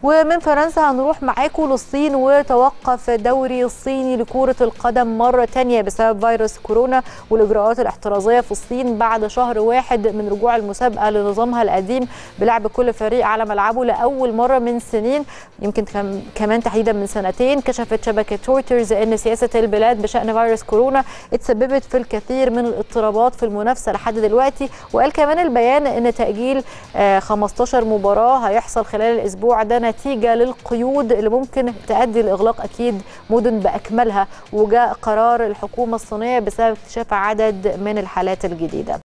ومن فرنسا هنروح معاكم للصين وتوقف الدوري الصيني لكرة القدم مرة تانية بسبب فيروس كورونا والإجراءات الاحترازية في الصين بعد شهر واحد من رجوع المسابقة لنظامها القديم بلعب كل فريق على ملعبه لأول مرة من سنين يمكن كمان تحديدا من سنتين كشفت شبكة رويترز أن سياسة البلاد بشأن فيروس كورونا اتسببت في الكثير من الاضطرابات في المنافسة لحد دلوقتي وقال كمان البيان أن تأجيل 15 مباراة هيحصل خلال الأسبوع ده نتيجة للقيود اللي ممكن تؤدي لإغلاق أكيد مدن بأكملها وجاء قرار الحكومة الصينية بسبب اكتشاف عدد من الحالات الجديدة